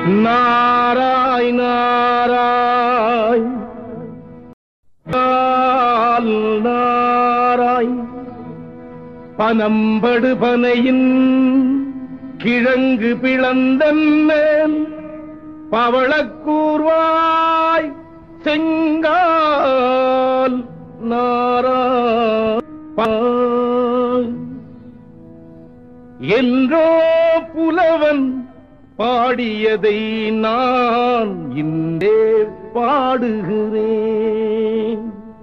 நாராய் நாராய் நாள் நாராய் பனம்படு பனையின் கிழங்கு பிளந்தன்மேல் பவளக்கூர்வாய் செங்கால் நாராய் என்றோ புலவன் பாடியதை நான் இன்றே பாடுகிறேன்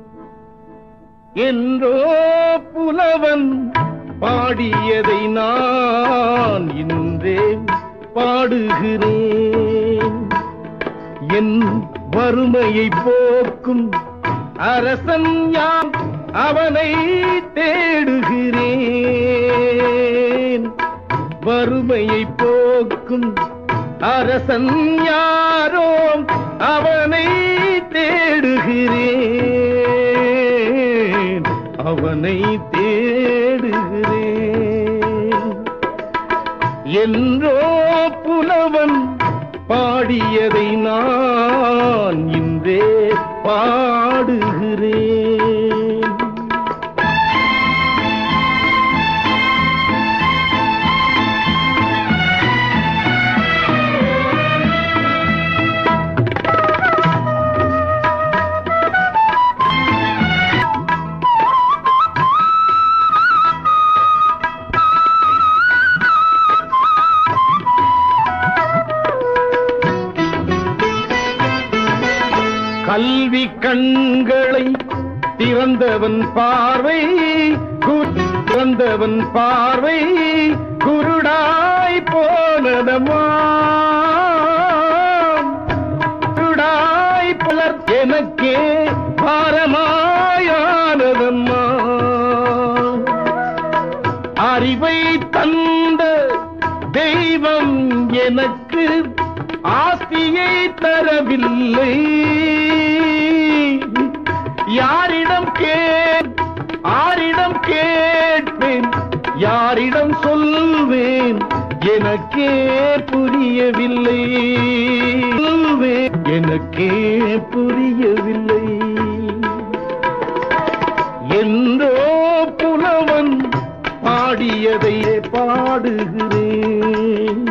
என்றோ புலவன் பாடியதை நான் இன்றே பாடுகிறேன் என் வறுமையை போக்கும் அரசன் யாம் அவனை தேடுகிறேன் வறுமையை போக்கும் அரசன் யாரோ அவனை தேடுகிறேன் அவனை தேடுகிறேன் என்றோ புலவன் பாடியதை நான் இன்றே பாடுகிறேன் கல்வி கண்களை திறந்தவன் பார்வை கு- திறந்தவன் பார்வை குருடாய் போனதமா குருடாய் பலர் எனக்கே பாரமாயானதம்மா அறிவை தந்த தெய்வம் எனக்கு ஆஸ்தியை தரவில்லை யாரிடம் கே ஆரிடம் கேட்பேன் யாரிடம் சொல்வேன் எனக்கே புரியவில்லை சொல்வேன் எனக்கே புரியவில்லை என்றோ புலவன் பாடியதை பாடுகிறேன்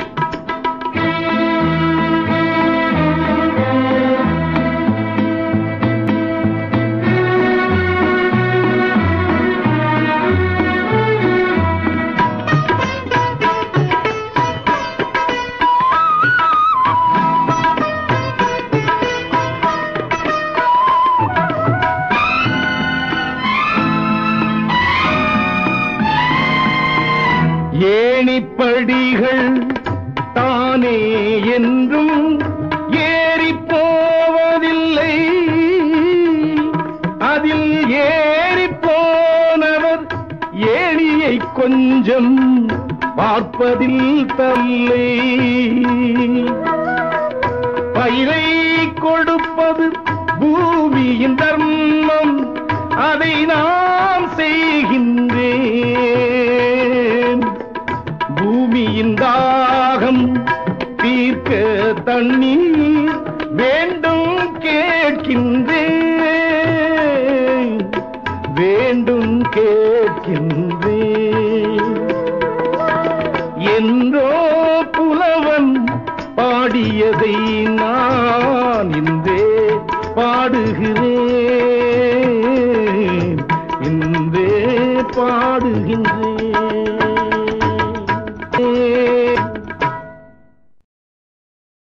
ஏணிப்படிகள் தானே என்றும் ஏறி போவதில்லை அதில் ஏறி போனவர் ஏணியை கொஞ்சம் பார்ப்பதில் தல்லை பயிரை கொடுப்பது பூமியின் தர்மம் அதை நாம் செய்கின்றேன் பூமியின் தாகம் தீர்க்க தண்ணீர் வேண்டும் கேட்கின்றேன் வேண்டும் கேட்கின்றேன் என்றோ புலவன் பாடியதை நான்